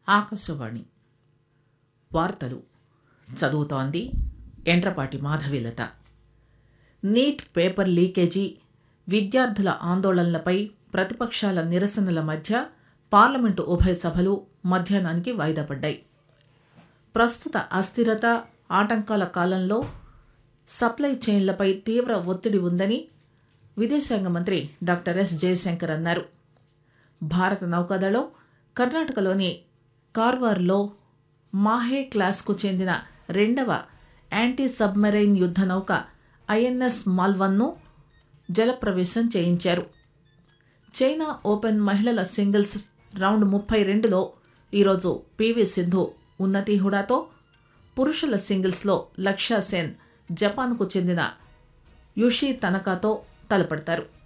ఆకాశవాణి వార్తలు చదువుతోంది Endrapati Madhavilatha NEET paper leakage విద్యార్థుల ఆందోళనలపై ప్రతిపక్షాల నిరసనల మధ్య పార్లమెంటు ఉభయ సభలు మధ్యాహ్నానికి వాయిదా పడ్డాయి ప్రస్తుత అస్థిరత ఆటంకాల కాలంలో సప్లై చైన్లపై తీవ్ర ఒత్తిడి ఉందని విదేశాంగ మంత్రి డాక్టర్ ఎస్ జయశంకర్ అన్నారు భారత నౌకాదళం కర్ణాటకలోని కార్వార్లో మాహే క్లాస్కు చెందిన రెండవ యాంటీ సబ్మెరైన్ యుద్ధ నౌక ఐఎన్ఎస్ మాల్వన్ను జలప్రవేశం చేయించారు చైనా ఓపెన్ మహిళల సింగిల్స్ రౌండ్ ముప్పై రెండులో ఈరోజు పివి సింధు ఉన్నతి హుడాతో పురుషుల సింగిల్స్లో లక్ష్య సేన్ జపాన్కు చెందిన యుషి తనకాతో తలపడతారు